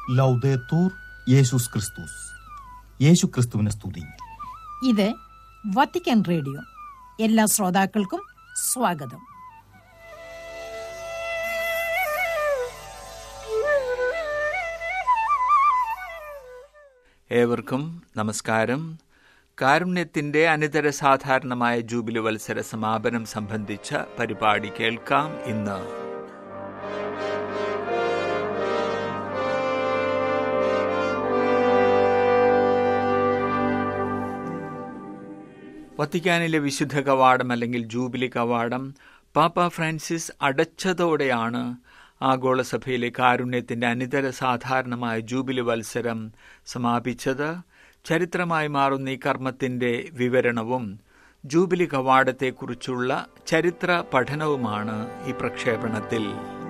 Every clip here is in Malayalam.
ലൗദേത്തൂർ യേശുസ് ക്രിസ്തുസ് യേശു ക്രിസ്തുവിനെ സ്തുതി ഇത് വത്തിക്കാൻ റേഡിയോ എല്ലാ ശ്രോതാക്കൾക്കും സ്വാഗതം ഏവർക്കും നമസ്കാരം കാരുണ്യത്തിന്റെ അനിതര സാധാരണമായ ജൂബിലി വത്സര സമാപനം സംബന്ധിച്ച പരിപാടി കേൾക്കാം ഇന്ന് വത്തിക്കാനിലെ വിശുദ്ധ കവാടം അല്ലെങ്കിൽ ജൂബിലി കവാടം പാപ്പ ഫ്രാൻസിസ് അടച്ചതോടെയാണ് ആഗോള സഭയിലെ കാരുണ്യത്തിന്റെ അനിതര സാധാരണമായ ജൂബിലി വത്സരം സമാപിച്ചത് ചരിത്രമായി മാറുന്ന ഈ കർമ്മത്തിന്റെ വിവരണവും ജൂബിലി കവാടത്തെക്കുറിച്ചുള്ള ചരിത്ര പഠനവുമാണ് ഈ പ്രക്ഷേപണത്തിൽ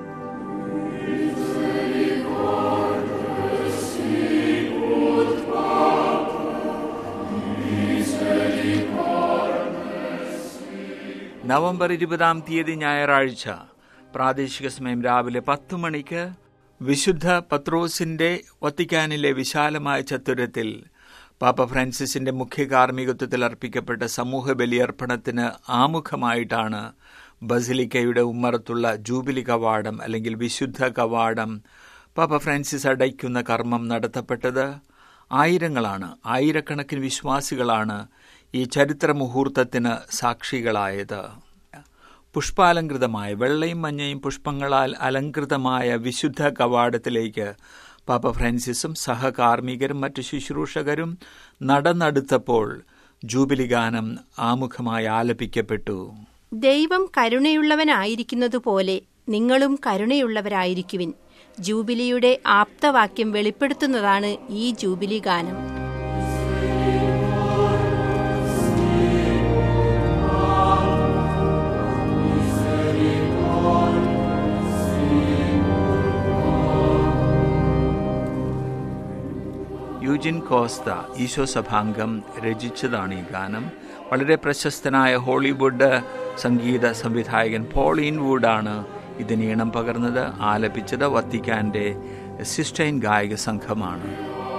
നവംബർ ഇരുപതാം തീയതി ഞായറാഴ്ച പ്രാദേശിക സമയം രാവിലെ പത്ത് മണിക്ക് വിശുദ്ധ പത്രോസിന്റെ വത്തിക്കാനിലെ വിശാലമായ ചത്തുരത്തിൽ പാപ്പ ഫ്രാൻസിസിന്റെ മുഖ്യ കാർമ്മികത്വത്തിൽ അർപ്പിക്കപ്പെട്ട സമൂഹ ബലിയർപ്പണത്തിന് ആമുഖമായിട്ടാണ് ബസിലിക്കയുടെ ഉമ്മറത്തുള്ള ജൂബിലി കവാടം അല്ലെങ്കിൽ വിശുദ്ധ കവാടം പാപ്പ ഫ്രാൻസിസ് അടയ്ക്കുന്ന കർമ്മം നടത്തപ്പെട്ടത് ആയിരങ്ങളാണ് ആയിരക്കണക്കിന് വിശ്വാസികളാണ് ഈ ചരിത്ര മുഹൂർത്തത്തിന് സാക്ഷികളായത് പുഷ്പാലങ്കൃതമായ വെള്ളയും മഞ്ഞയും പുഷ്പങ്ങളാൽ അലങ്കൃതമായ വിശുദ്ധ കവാടത്തിലേക്ക് പാപ്പ ഫ്രാൻസിസും സഹകാർമ്മികരും മറ്റു ശുശ്രൂഷകരും നടന്നെടുത്തപ്പോൾ ജൂബിലി ഗാനം ആമുഖമായി ആലപിക്കപ്പെട്ടു ദൈവം കരുണയുള്ളവനായിരിക്കുന്നതുപോലെ നിങ്ങളും കരുണയുള്ളവരായിരിക്കുവിൻ ജൂബിലിയുടെ ആപ്തവാക്യം വെളിപ്പെടുത്തുന്നതാണ് ഈ ജൂബിലി ഗാനം യുജിൻ കോസ്ത ഈശോ സഭാംഗം രചിച്ചതാണ് ഈ ഗാനം വളരെ പ്രശസ്തനായ ഹോളിവുഡ് സംഗീത സംവിധായകൻ പോളീൻ വുഡാണ് ഇതിന് ഈണം പകർന്നത് ആലപിച്ചത് വത്തിക്കാന്റെ സിസ്റ്റൈൻ ഗായക സംഘമാണ്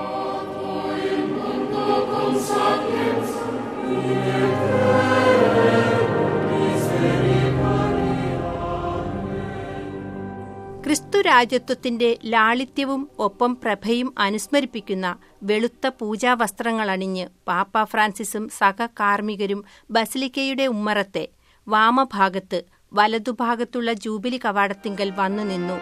ക്രിസ്തുരാജ്യത്വത്തിന്റെ ലാളിത്യവും ഒപ്പം പ്രഭയും അനുസ്മരിപ്പിക്കുന്ന വെളുത്ത പൂജാവസ്ത്രങ്ങളണിഞ്ഞ് പാപ്പ ഫ്രാൻസിസും സഹകാർമ്മികരും ബസിലിക്കയുടെ ഉമ്മറത്തെ വാമഭാഗത്ത് വലതുഭാഗത്തുള്ള ജൂബിലി കവാടത്തിങ്കൽ വന്നു നിന്നു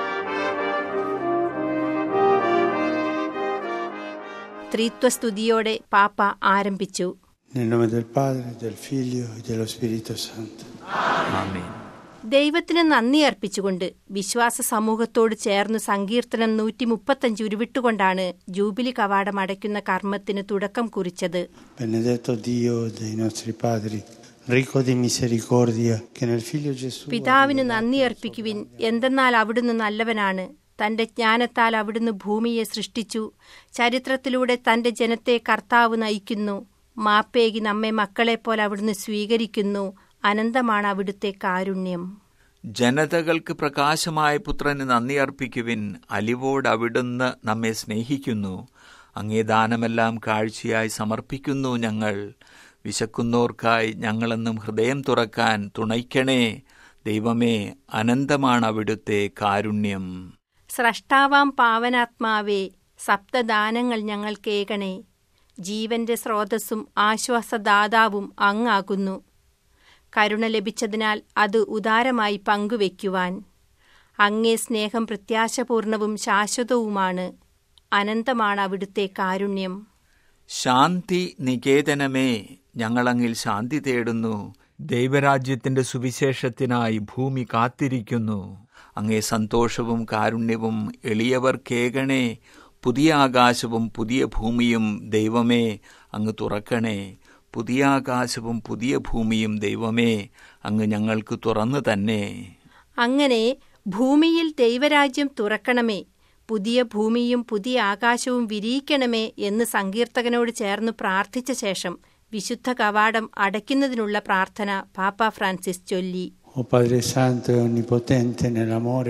ത്രിത്വസ്തുതിയോടെ പാപ്പ ആരംഭിച്ചു Nel nome del Padre, del Figlio e dello Spirito Santo. ആമേൻ ദൈവത്തിന് നന്ദി അർപ്പിച്ചുകൊണ്ട് വിശ്വാസ സമൂഹത്തോട് ചേർന്ന് സങ്കീർത്തനം നൂറ്റി മുപ്പത്തഞ്ച് ഉരുവിട്ടുകൊണ്ടാണ് ജൂബിലി കവാടം അടയ്ക്കുന്ന കർമ്മത്തിന് തുടക്കം കുറിച്ചത് Benedetto Dio dei nostri padri, ricco di misericordia, che nel Figlio Gesù പിതാവിന് നന്ദി അർപ്പിക്കുവിൻ എന്തെന്നാൽ അവിടുന്ന് നല്ലവനാണ് തന്റെ ജ്ഞാനത്താൽ അവിടുന്ന് ഭൂമിയെ സൃഷ്ടിച്ചു ചരിത്രത്തിലൂടെ തന്റെ ജനത്തെ കർത്താവ് നയിക്കുന്നു മാപ്പേകി നമ്മെ മക്കളെപ്പോലെ അവിടുന്ന് സ്വീകരിക്കുന്നു അനന്തമാണ് അവിടുത്തെ കാരുണ്യം ജനതകൾക്ക് പ്രകാശമായ പുത്രന് നന്ദി അർപ്പിക്കുവിൻ അലിവോട് അവിടുന്ന് നമ്മെ സ്നേഹിക്കുന്നു അങ്ങേ ദാനമെല്ലാം കാഴ്ചയായി സമർപ്പിക്കുന്നു ഞങ്ങൾ വിശക്കുന്നോർക്കായി ഞങ്ങളെന്നും ഹൃദയം തുറക്കാൻ തുണയ്ക്കണേ ദൈവമേ അനന്തമാണ് അവിടുത്തെ കാരുണ്യം സ്രഷ്ടാവാം പാവനാത്മാവേ സപ്തദാനങ്ങൾ ഞങ്ങൾക്കേകണേ ജീവന്റെ സ്രോതസ്സും ആശ്വാസദാതാവും അങ്ങാകുന്നു കരുണ ലഭിച്ചതിനാൽ അത് ഉദാരമായി പങ്കുവെക്കുവാൻ അങ്ങേ സ്നേഹം പ്രത്യാശപൂർണവും ശാശ്വതവുമാണ് അനന്തമാണ് അവിടുത്തെ കാരുണ്യം ശാന്തി നികേതനമേ ഞങ്ങളങ്ങിൽ ശാന്തി തേടുന്നു ദൈവരാജ്യത്തിന്റെ സുവിശേഷത്തിനായി ഭൂമി കാത്തിരിക്കുന്നു അങ്ങേ സന്തോഷവും കാരുണ്യവും എളിയവർക്കേകണേ പുതിയ ആകാശവും പുതിയ ഭൂമിയും ദൈവമേ അങ്ങ് തുറക്കണേ പുതിയ ആകാശവും പുതിയ ഭൂമിയും ദൈവമേ അങ്ങ് ഞങ്ങൾക്ക് തുറന്നു തന്നെ അങ്ങനെ ഭൂമിയിൽ ദൈവരാജ്യം തുറക്കണമേ പുതിയ ഭൂമിയും പുതിയ ആകാശവും വിരിയിക്കണമേ എന്ന് സങ്കീർത്തകനോട് ചേർന്ന് പ്രാർത്ഥിച്ച ശേഷം വിശുദ്ധ കവാടം അടയ്ക്കുന്നതിനുള്ള പ്രാർത്ഥന പാപ്പ ഫ്രാൻസിസ് ചൊല്ലി O Padre Santo e Onnipotente nell'amore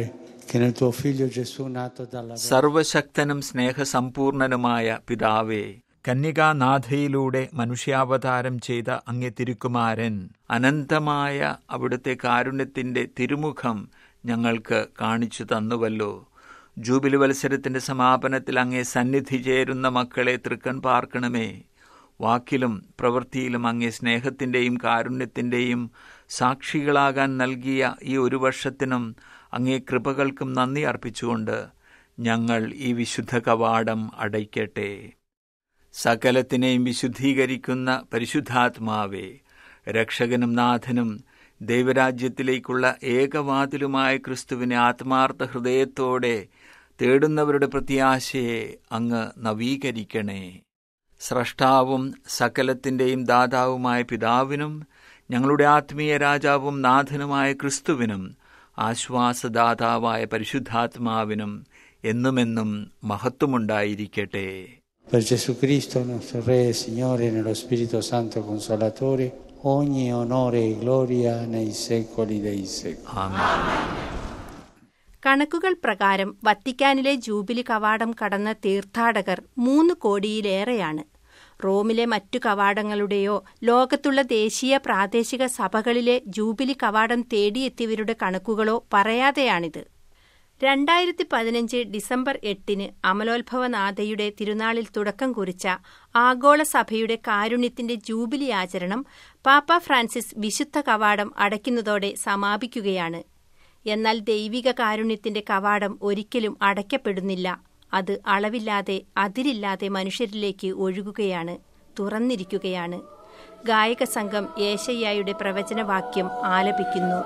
che nel tuo Figlio Gesù nato dalla Vergine സർവശക്തനും സ്നേഹസമ്പൂർണനുമായ പിതാവേ കന്യകാനാഥയിലൂടെ മനുഷ്യാവതാരം ചെയ്ത അങ്ങേ തിരുക്കുമാരൻ അനന്തമായ അവിടുത്തെ കാരുണ്യത്തിന്റെ തിരുമുഖം ഞങ്ങൾക്ക് കാണിച്ചു തന്നുവല്ലോ ജൂബിലി വത്സരത്തിന്റെ സമാപനത്തിൽ അങ്ങേ സന്നിധി ചേരുന്ന മക്കളെ തൃക്കൺ പാർക്കണമേ വാക്കിലും പ്രവൃത്തിയിലും അങ്ങേ സ്നേഹത്തിന്റെയും കാരുണ്യത്തിന്റെയും സാക്ഷികളാകാൻ നൽകിയ ഈ ഒരു വർഷത്തിനും അങ്ങേ കൃപകൾക്കും നന്ദി അർപ്പിച്ചുകൊണ്ട് ഞങ്ങൾ ഈ വിശുദ്ധ കവാടം അടയ്ക്കട്ടെ സകലത്തിനെയും വിശുദ്ധീകരിക്കുന്ന പരിശുദ്ധാത്മാവേ രക്ഷകനും നാഥനും ദൈവരാജ്യത്തിലേക്കുള്ള ഏകവാതിലുമായ ക്രിസ്തുവിനെ ആത്മാർത്ഥ ഹൃദയത്തോടെ തേടുന്നവരുടെ പ്രത്യാശയെ അങ്ങ് നവീകരിക്കണേ സ്രഷ്ടാവും സകലത്തിൻ്റെയും ദാതാവുമായ പിതാവിനും ഞങ്ങളുടെ ആത്മീയ രാജാവും നാഥനുമായ ക്രിസ്തുവിനും ആശ്വാസദാതാവായ പരിശുദ്ധാത്മാവിനും എന്നുമെന്നും മഹത്വമുണ്ടായിരിക്കട്ടെ Per Gesù Cristo, nostro Re e Signore, nello Spirito Santo Consolatore, ogni onore e gloria nei secoli dei secoli. ആമേൻ കണക്കുകൾ പ്രകാരം വത്തിക്കാനിലെ ജൂബിലി കവാടം കടന്ന തീർത്ഥാടകർ മൂന്ന് കോടിയിലേറെയാണ് റോമിലെ മറ്റു കവാടങ്ങളുടെയോ ലോകത്തുള്ള ദേശീയ പ്രാദേശിക സഭകളിലെ ജൂബിലി കവാടം തേടിയെത്തിയവരുടെ കണക്കുകളോ പറയാതെയാണിത് രണ്ടായിരത്തി പതിനഞ്ച് ഡിസംബർ എട്ടിന് അമലോത്ഭവനാഥയുടെ തിരുനാളിൽ തുടക്കം കുറിച്ച ആഗോള സഭയുടെ കാരുണ്യത്തിന്റെ ജൂബിലി ആചരണം പാപ്പ ഫ്രാൻസിസ് വിശുദ്ധ കവാടം അടയ്ക്കുന്നതോടെ സമാപിക്കുകയാണ് എന്നാൽ ദൈവിക കാരുണ്യത്തിന്റെ കവാടം ഒരിക്കലും അടയ്ക്കപ്പെടുന്നില്ല അത് അളവില്ലാതെ അതിരില്ലാതെ മനുഷ്യരിലേക്ക് ഒഴുകുകയാണ് തുറന്നിരിക്കുകയാണ് ഗായക സംഘം ഏശയ്യായുടെ പ്രവചനവാക്യം ആലപിക്കുന്നു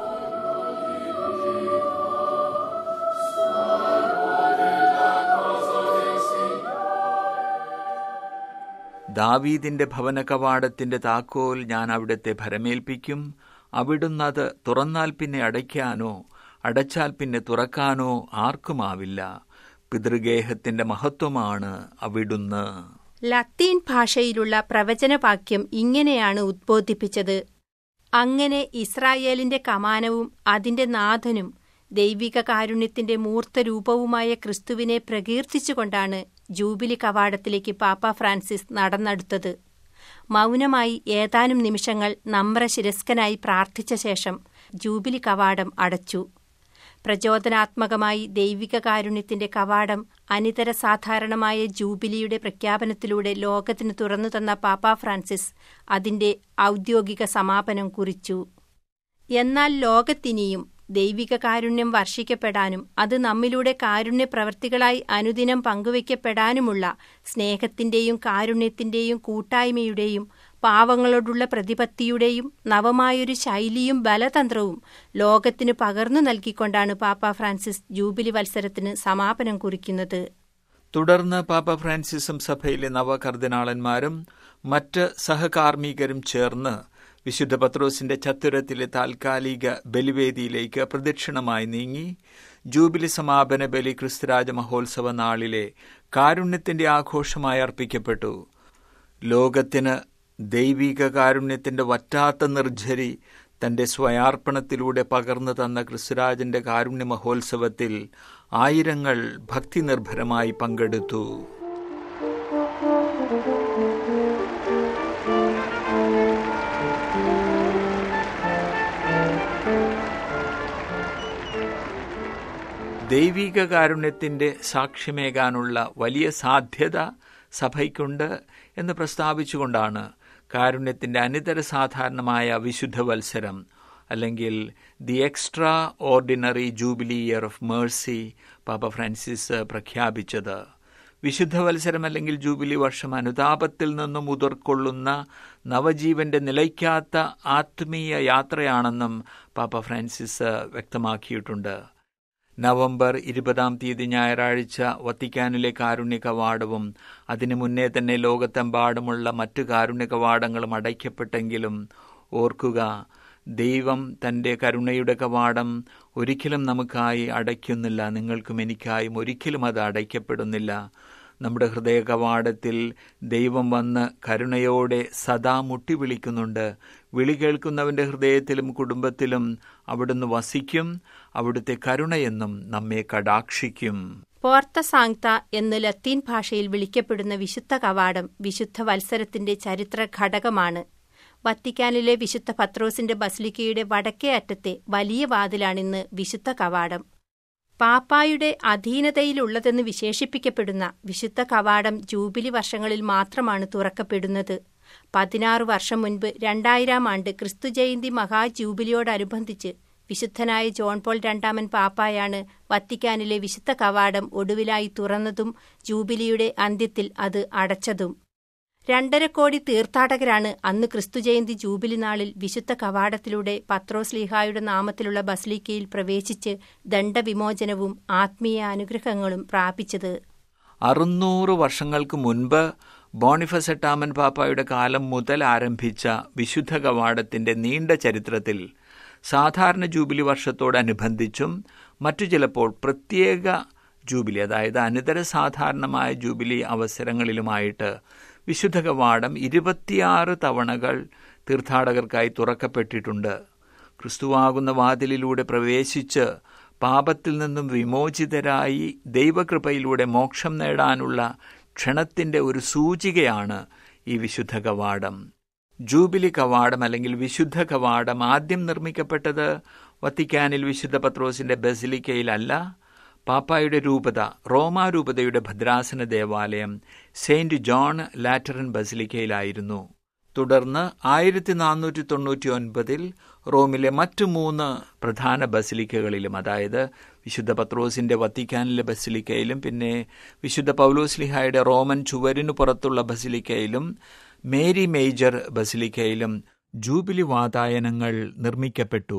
ദാവീദിന്റെ ഭവന കവാടത്തിന്റെ താക്കോൽ ഞാൻ അവിടുത്തെ ഭരമേൽപ്പിക്കും അവിടുന്ന് അത് തുറന്നാൽ പിന്നെ അടയ്ക്കാനോ അടച്ചാൽ പിന്നെ തുറക്കാനോ ആർക്കുമാവില്ല പിതൃഗേഹത്തിന്റെ മഹത്വമാണ് അവിടുന്ന് ലത്തീൻ ഭാഷയിലുള്ള പ്രവചനവാക്യം ഇങ്ങനെയാണ് ഉദ്ബോധിപ്പിച്ചത് അങ്ങനെ ഇസ്രായേലിന്റെ കമാനവും അതിന്റെ നാഥനും ദൈവിക കാരുണ്യത്തിന്റെ മൂർത്തരൂപവുമായ ക്രിസ്തുവിനെ പ്രകീർത്തിച്ചുകൊണ്ടാണ് ജൂബിലി കവാടത്തിലേക്ക് പാപ്പ ഫ്രാൻസിസ് നടന്നെടുത്തത് മൗനമായി ഏതാനും നിമിഷങ്ങൾ നമ്രശിരസ്കനായി പ്രാർത്ഥിച്ച ശേഷം ജൂബിലി കവാടം അടച്ചു പ്രചോദനാത്മകമായി ദൈവിക കാരുണ്യത്തിന്റെ കവാടം അനിതര സാധാരണമായ ജൂബിലിയുടെ പ്രഖ്യാപനത്തിലൂടെ ലോകത്തിന് തുറന്നു തന്ന പാപ്പ ഫ്രാൻസിസ് അതിന്റെ ഔദ്യോഗിക സമാപനം കുറിച്ചു എന്നാൽ ലോകത്തിനിയും ദൈവിക കാരുണ്യം വർഷിക്കപ്പെടാനും അത് നമ്മിലൂടെ കാരുണ്യ പ്രവർത്തികളായി അനുദിനം പങ്കുവയ്ക്കപ്പെടാനുമുള്ള സ്നേഹത്തിന്റെയും കാരുണ്യത്തിന്റെയും കൂട്ടായ്മയുടെയും പാവങ്ങളോടുള്ള പ്രതിപത്തിയുടെയും നവമായൊരു ശൈലിയും ബലതന്ത്രവും ലോകത്തിന് പകർന്നു നൽകിക്കൊണ്ടാണ് പാപ്പ ഫ്രാൻസിസ് ജൂബിലി വത്സരത്തിന് സമാപനം കുറിക്കുന്നത് തുടർന്ന് പാപ്പ ഫ്രാൻസിസും സഭയിലെ നവ കർദിനാളന്മാരും മറ്റ് സഹകാർമ്മികരും ചേർന്ന് വിശുദ്ധ പത്രോസിന്റെ ചത്തുരത്തിലെ താൽക്കാലിക ബലിവേദിയിലേക്ക് പ്രദക്ഷിണമായി നീങ്ങി ജൂബിലി സമാപന ബലി ക്രിസ്തുരാജ മഹോത്സവ നാളിലെ കാരുണ്യത്തിന്റെ ആഘോഷമായി അർപ്പിക്കപ്പെട്ടു ലോകത്തിന് ദൈവിക കാരുണ്യത്തിന്റെ വറ്റാത്ത നിർജ്ജരി തന്റെ സ്വയാർപ്പണത്തിലൂടെ പകർന്നു തന്ന ക്രിസ്തുരാജന്റെ കാരുണ്യ മഹോത്സവത്തിൽ ആയിരങ്ങൾ ഭക്തിനിർഭരമായി പങ്കെടുത്തു ദൈവിക കാരുണ്യത്തിന്റെ സാക്ഷ്യമേകാനുള്ള വലിയ സാധ്യത സഭയ്ക്കുണ്ട് എന്ന് പ്രസ്താവിച്ചുകൊണ്ടാണ് കാരുണ്യത്തിന്റെ അനിതര സാധാരണമായ വിശുദ്ധ വത്സരം അല്ലെങ്കിൽ the extraordinary jubilee year of mercy പാപ്പ ഫ്രാൻസിസ് പ്രഖ്യാപിച്ചത് വിശുദ്ധ വത്സരം അല്ലെങ്കിൽ ജൂബിലി വർഷം അനുതാപത്തിൽ നിന്നും ഉതിർക്കൊള്ളുന്ന നവജീവന്റെ നിലയ്ക്കാത്ത ആത്മീയ യാത്രയാണെന്നും പാപ്പ ഫ്രാൻസിസ് വ്യക്തമാക്കിയിട്ടുണ്ട് നവംബർ ഇരുപതാം തീയതി ഞായറാഴ്ച വത്തിക്കാനിലെ കാരുണ്യ കവാടവും അതിനു മുന്നേ തന്നെ ലോകത്തെമ്പാടുമുള്ള മറ്റു കാരുണ്യ കവാടങ്ങളും അടയ്ക്കപ്പെട്ടെങ്കിലും ഓർക്കുക ദൈവം തന്റെ കരുണയുടെ കവാടം ഒരിക്കലും നമുക്കായി അടയ്ക്കുന്നില്ല നിങ്ങൾക്കും എനിക്കായും ഒരിക്കലും അത് അടയ്ക്കപ്പെടുന്നില്ല നമ്മുടെ ഹൃദയ കവാടത്തിൽ ദൈവം വന്ന് കരുണയോടെ സദാ മുട്ടി വിളിക്കുന്നുണ്ട് വിളി കേൾക്കുന്നവന്റെ ഹൃദയത്തിലും കുടുംബത്തിലും അവിടുന്ന് വസിക്കും അവിടുത്തെ കരുണയെന്നും നമ്മെ കടാക്ഷിക്കും പോർത്ത സാങ്ത എന്ന് ലത്തീൻ ഭാഷയിൽ വിളിക്കപ്പെടുന്ന വിശുദ്ധ കവാടം വിശുദ്ധ വത്സരത്തിന്റെ ചരിത്ര ഘടകമാണ് വത്തിക്കാനിലെ വിശുദ്ധ പത്രോസിന്റെ ബസ്ലിക്കയുടെ വടക്കേ അറ്റത്തെ വലിയ വാതിലാണിന്ന് വിശുദ്ധ കവാടം പാപ്പായുടെ അധീനതയിലുള്ളതെന്ന് വിശേഷിപ്പിക്കപ്പെടുന്ന വിശുദ്ധ കവാടം ജൂബിലി വർഷങ്ങളിൽ മാത്രമാണ് തുറക്കപ്പെടുന്നത് പതിനാറ് വർഷം മുൻപ് രണ്ടായിരം ആണ്ട് ക്രിസ്തുജയന്തി മഹാജൂബിലിയോടനുബന്ധിച്ച് വിശുദ്ധനായ ജോൺ പോൾ രണ്ടാമൻ പാപ്പായാണ് വത്തിക്കാനിലെ വിശുദ്ധ കവാടം ഒടുവിലായി തുറന്നതും ജൂബിലിയുടെ അന്ത്യത്തിൽ അത് അടച്ചതും രണ്ടര കോടി തീർത്ഥാടകരാണ് അന്ന് ക്രിസ്തുജയന്തി ജൂബിലി നാളിൽ വിശുദ്ധ കവാടത്തിലൂടെ പത്രോസ് ലീഹായുടെ നാമത്തിലുള്ള ബസ്ലിക്കയിൽ പ്രവേശിച്ച് ദണ്ഡവിമോചനവും ആത്മീയ അനുഗ്രഹങ്ങളും പ്രാപിച്ചത് അറുന്നൂറ് വർഷങ്ങൾക്ക് മുൻപ് ബോണിഫസ് എട്ടാമൻ പാപ്പായുടെ കാലം മുതൽ ആരംഭിച്ച വിശുദ്ധ കവാടത്തിന്റെ നീണ്ട ചരിത്രത്തിൽ സാധാരണ ജൂബിലി വർഷത്തോടനുബന്ധിച്ചും മറ്റു ചിലപ്പോൾ പ്രത്യേക ജൂബിലി അതായത് അനിതര സാധാരണമായ ജൂബിലി അവസരങ്ങളിലുമായിട്ട് വിശുദ്ധ കവാടം ഇരുപത്തിയാറ് തവണകൾ തീർത്ഥാടകർക്കായി തുറക്കപ്പെട്ടിട്ടുണ്ട് ക്രിസ്തുവാകുന്ന വാതിലിലൂടെ പ്രവേശിച്ച് പാപത്തിൽ നിന്നും വിമോചിതരായി ദൈവകൃപയിലൂടെ മോക്ഷം നേടാനുള്ള ക്ഷണത്തിന്റെ ഒരു സൂചികയാണ് ഈ വിശുദ്ധ കവാടം ജൂബിലി കവാടം അല്ലെങ്കിൽ വിശുദ്ധ കവാടം ആദ്യം നിർമ്മിക്കപ്പെട്ടത് വത്തിക്കാനിൽ വിശുദ്ധ പത്രോസിന്റെ ബസിലിക്കയിലല്ല പാപ്പായുടെ രൂപത റോമാ രൂപതയുടെ ഭദ്രാസന ദേവാലയം സെയിന്റ് ജോൺ ലാറ്ററൻ ബസിലിക്കയിലായിരുന്നു തുടർന്ന് ആയിരത്തി നാനൂറ്റി തൊണ്ണൂറ്റി ഒൻപതിൽ റോമിലെ മറ്റു മൂന്ന് പ്രധാന ബസിലിക്കകളിലും അതായത് വിശുദ്ധ പത്രോസിന്റെ വത്തിക്കാനിലെ ബസിലിക്കയിലും പിന്നെ വിശുദ്ധ പൗലോസ്ലിഹായുടെ റോമൻ ചുവരിനു പുറത്തുള്ള ബസിലിക്കയിലും മേരി മേജർ ബസിലിക്കയിലും ജൂബിലി വാതായനങ്ങൾ നിർമ്മിക്കപ്പെട്ടു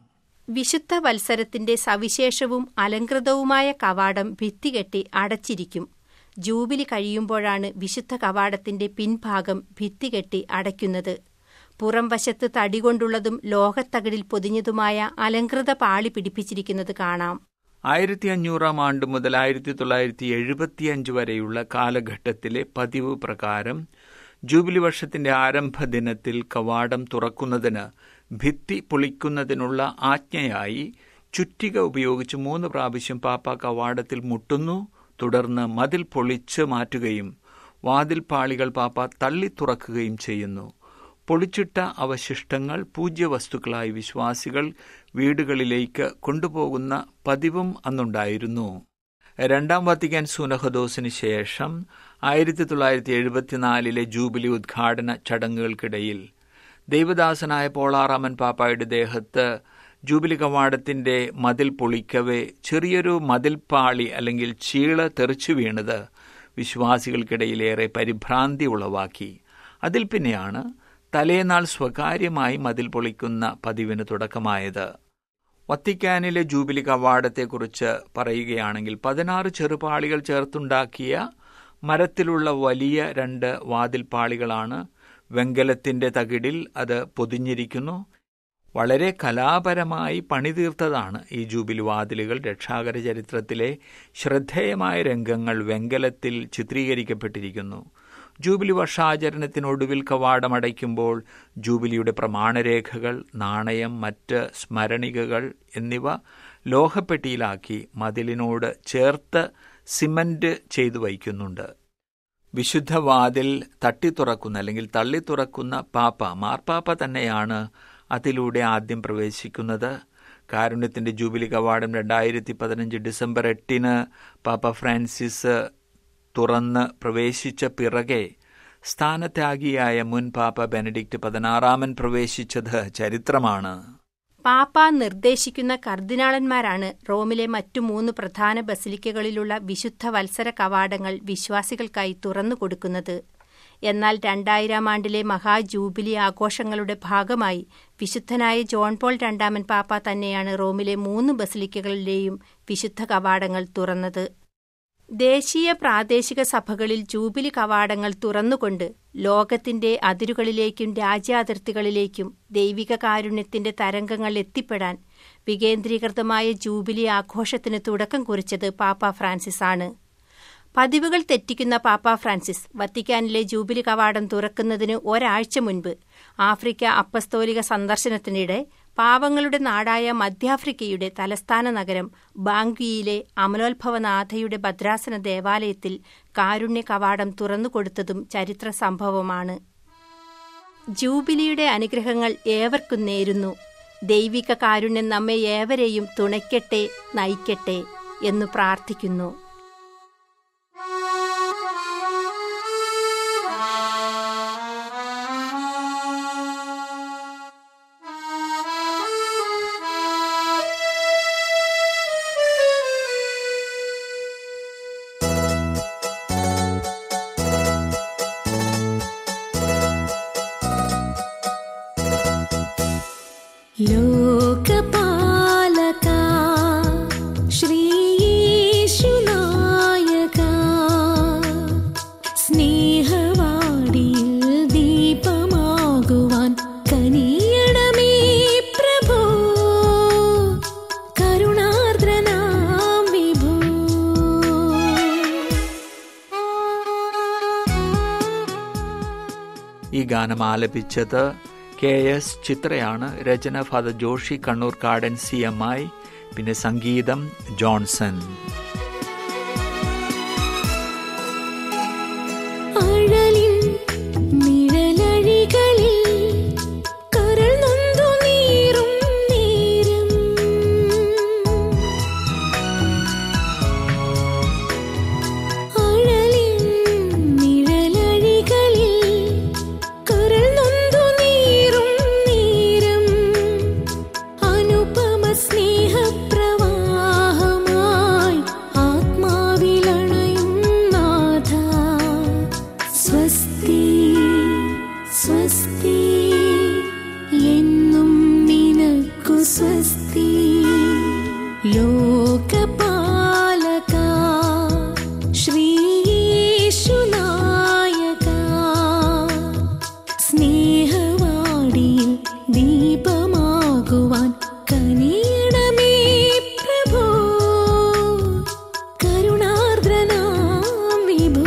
വിശുദ്ധ വത്സരത്തിന്റെ സവിശേഷവും അലങ്കൃതവുമായ കവാടം ഭിത്തികെട്ടി അടച്ചിരിക്കും ജൂബിലി കഴിയുമ്പോഴാണ് വിശുദ്ധ കവാടത്തിന്റെ പിൻഭാഗം ഭിത്തികെട്ടി അടയ്ക്കുന്നത് പുറംവശത്ത് തടികൊണ്ടുള്ളതും ലോഹത്തകിടിൽ പൊതിഞ്ഞതുമായ അലങ്കൃത പാളി പിടിപ്പിച്ചിരിക്കുന്നത് കാണാം ആയിരത്തി അഞ്ഞൂറാം ആണ്ട് മുതൽ ആയിരത്തി തൊള്ളായിരത്തി എഴുപത്തിയഞ്ച് വരെയുള്ള കാലഘട്ടത്തിലെ പതിവ് പ്രകാരം ജൂബിലി വർഷത്തിന്റെ ആരംഭ ദിനത്തിൽ കവാടം തുറക്കുന്നതിന് ഭിത്തി പൊളിക്കുന്നതിനുള്ള ആജ്ഞയായി ചുറ്റിക ഉപയോഗിച്ച് മൂന്ന് പ്രാവശ്യം പാപ്പ കവാടത്തിൽ മുട്ടുന്നു തുടർന്ന് മതിൽ പൊളിച്ച് മാറ്റുകയും വാതിൽ പാളികൾ പാപ്പ തള്ളി തുറക്കുകയും ചെയ്യുന്നു പൊളിച്ചിട്ട അവശിഷ്ടങ്ങൾ പൂജ്യവസ്തുക്കളായി വിശ്വാസികൾ വീടുകളിലേക്ക് കൊണ്ടുപോകുന്ന പതിവും അന്നുണ്ടായിരുന്നു രണ്ടാം വത്തിക്കാൻ സുനഹദോസിന് ശേഷം ആയിരത്തി തൊള്ളായിരത്തി എഴുപത്തിനാലിലെ ജൂബിലി ഉദ്ഘാടന ചടങ്ങുകൾക്കിടയിൽ ദൈവദാസനായ പോളാറാമൻ പാപ്പായുടെ ദേഹത്ത് ജൂബിലി കവാടത്തിന്റെ മതിൽ പൊളിക്കവേ ചെറിയൊരു മതിൽപ്പാളി അല്ലെങ്കിൽ ചീള തെറിച്ചു വീണത് വിശ്വാസികൾക്കിടയിലേറെ പരിഭ്രാന്തി ഉളവാക്കി അതിൽ പിന്നെയാണ് തലേനാൾ സ്വകാര്യമായി മതിൽ പൊളിക്കുന്ന പതിവിന് തുടക്കമായത് വത്തിക്കാനിലെ ജൂബിലി കവാടത്തെക്കുറിച്ച് പറയുകയാണെങ്കിൽ പതിനാറ് ചെറുപാളികൾ ചേർത്തുണ്ടാക്കിയ മരത്തിലുള്ള വലിയ രണ്ട് വാതിൽപ്പാളികളാണ് വെങ്കലത്തിന്റെ തകിടിൽ അത് പൊതിഞ്ഞിരിക്കുന്നു വളരെ കലാപരമായി പണിതീർത്തതാണ് ഈ ജൂബിലി വാതിലുകൾ രക്ഷാകര ചരിത്രത്തിലെ ശ്രദ്ധേയമായ രംഗങ്ങൾ വെങ്കലത്തിൽ ചിത്രീകരിക്കപ്പെട്ടിരിക്കുന്നു ജൂബിലി വർഷാചരണത്തിനൊടുവിൽ കവാടമടയ്ക്കുമ്പോൾ ജൂബിലിയുടെ പ്രമാണരേഖകൾ നാണയം മറ്റ് സ്മരണികകൾ എന്നിവ ലോഹപ്പെട്ടിയിലാക്കി മതിലിനോട് ചേർത്ത് സിമന്റ് ചെയ്തു വയ്ക്കുന്നുണ്ട് വിശുദ്ധ വാതിൽ തട്ടിത്തുറക്കുന്ന അല്ലെങ്കിൽ തള്ളി തുറക്കുന്ന പാപ്പ മാർപ്പാപ്പ തന്നെയാണ് അതിലൂടെ ആദ്യം പ്രവേശിക്കുന്നത് കാരുണ്യത്തിന്റെ ജൂബിലി കവാടം രണ്ടായിരത്തി പതിനഞ്ച് ഡിസംബർ എട്ടിന് പാപ്പ ഫ്രാൻസിസ് തുറന്ന് പ്രവേശിച്ച പിറകെ സ്ഥാനത്യാഗിയായ മുൻ പാപ്പ ബെനഡിക്റ്റ് പതിനാറാമൻ പ്രവേശിച്ചത് ചരിത്രമാണ് പാപ്പ നിർദ്ദേശിക്കുന്ന കർദിനാളന്മാരാണ് റോമിലെ മറ്റു മൂന്ന് പ്രധാന ബസിലിക്കകളിലുള്ള വിശുദ്ധ വത്സര കവാടങ്ങൾ വിശ്വാസികൾക്കായി തുറന്നു കൊടുക്കുന്നത് എന്നാൽ രണ്ടായിരം ആണ്ടിലെ മഹാജൂബിലി ആഘോഷങ്ങളുടെ ഭാഗമായി വിശുദ്ധനായ ജോൺ പോൾ രണ്ടാമൻ പാപ്പ തന്നെയാണ് റോമിലെ മൂന്ന് ബസിലിക്കകളിലെയും വിശുദ്ധ കവാടങ്ങൾ തുറന്നത് ദേശീയ പ്രാദേശിക സഭകളിൽ ജൂബിലി കവാടങ്ങൾ തുറന്നുകൊണ്ട് ലോകത്തിന്റെ അതിരുകളിലേക്കും രാജ്യാതിർത്തികളിലേക്കും ദൈവിക കാരുണ്യത്തിന്റെ തരംഗങ്ങൾ എത്തിപ്പെടാൻ വികേന്ദ്രീകൃതമായ ജൂബിലി ആഘോഷത്തിന് തുടക്കം കുറിച്ചത് പാപ്പ ഫ്രാൻസിസ് ആണ് പതിവുകൾ തെറ്റിക്കുന്ന പാപ്പ ഫ്രാൻസിസ് വത്തിക്കാനിലെ ജൂബിലി കവാടം തുറക്കുന്നതിന് ഒരാഴ്ച മുൻപ് ആഫ്രിക്ക അപ്പസ്തോലിക സന്ദർശനത്തിനിടെ പാവങ്ങളുടെ നാടായ മധ്യാഫ്രിക്കയുടെ തലസ്ഥാന നഗരം ബാങ്ക്വിയിലെ അമലോത്ഭവനാഥയുടെ ഭദ്രാസന ദേവാലയത്തിൽ കാരുണ്യ കവാടം തുറന്നുകൊടുത്തതും ചരിത്ര സംഭവമാണ് ജൂബിലിയുടെ അനുഗ്രഹങ്ങൾ ഏവർക്കും നേരുന്നു ദൈവിക കാരുണ്യം നമ്മെ ഏവരെയും തുണയ്ക്കട്ടെ നയിക്കട്ടെ എന്നു പ്രാർത്ഥിക്കുന്നു लोकपालका श्रीयेशुनायका സ്നേഹവാടിയിൽ ദീപമാകുവാൻ കനിയണമേ പ്രഭോ കരുണാർദ്രനാം വിഭോ ഈ ഗാനം ആലപിച്ചത് കെ എസ് ചിത്രയാണ് രചന father Joshy Kannurkadan C M I പിന്നെ സംഗീതം ജോൺസൺ അഴലിൻ നിഴലഴികളിൽ കരൾ നൊന്തു നീറും നേരം അഴലിൻ നിഴലഴികളിൽ കരൾ നൊന്തു നീറും നേരം അനുപമ സ്നേഹപ്രവാഹമായി ആത്മാവിലണയും നാഥ സ്വസ്തി സ്വസ്തി എന്നും നിനക്കു സ്വസ്തി ലോകപാലക ശ്രീയേശുനായക സ്നേഹവാടിയിൽ ദീപമാകുവാൻ കനിയണമേ പ്രഭോ കരുണാർദ്രനാം വിഭോ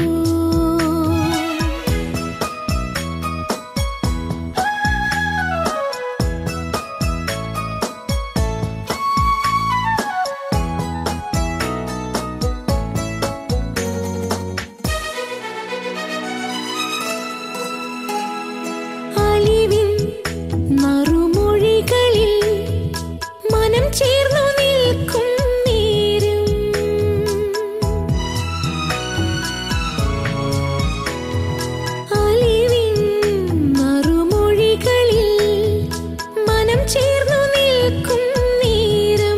അലിവിൻ നറുമൊഴികളിൽ മനം ചേർന്നു നിൽക്കും നേരം അലിവിൻ നറുമൊഴികളിൽ മനം ചേർന്നു നിൽക്കും നേരം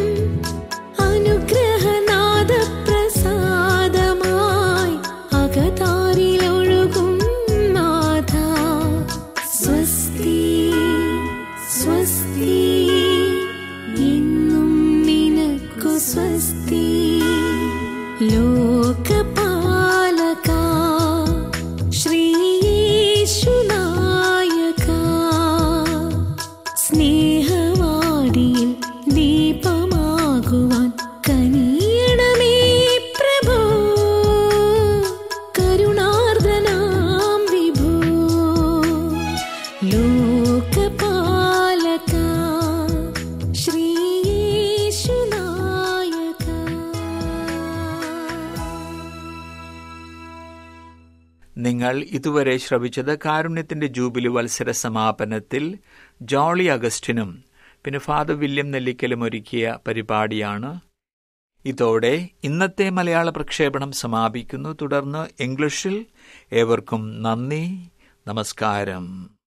അനുഗ്രഹനാദ പ്രസാദമായി അകതാരിലൊഴുകും നാഥ സ്വസ്തി സ്വസ്തി എന്നും നിനക്കു സ്വസ്തി ലോകപാലക ശ്രീയേശുനായക സ്നേഹവാടിയിൽ ദീപമാകുവാൻ കനിയണമേ പ്രഭോ കരുണാർദ്രനാം വിഭോ ലോകപാലക ശ്രീയേശുനായക നിങ്ങൾ ഇതുവരെ ശ്രവിച്ചത് കാരുണ്യത്തിന്റെ ജൂബിലി വത്സര സമാപനത്തിൽ ജോളി അഗസ്റ്റിനും പിന്നെ ഫാദർ വില്യം നെല്ലിക്കലും ഒരുക്കിയ പരിപാടിയാണ് ഇതോടെ ഇന്നത്തെ മലയാള പ്രക്ഷേപണം സമാപിക്കുന്നു തുടർന്ന് ഇംഗ്ലീഷിൽ ഏവർക്കും നന്ദി നമസ്കാരം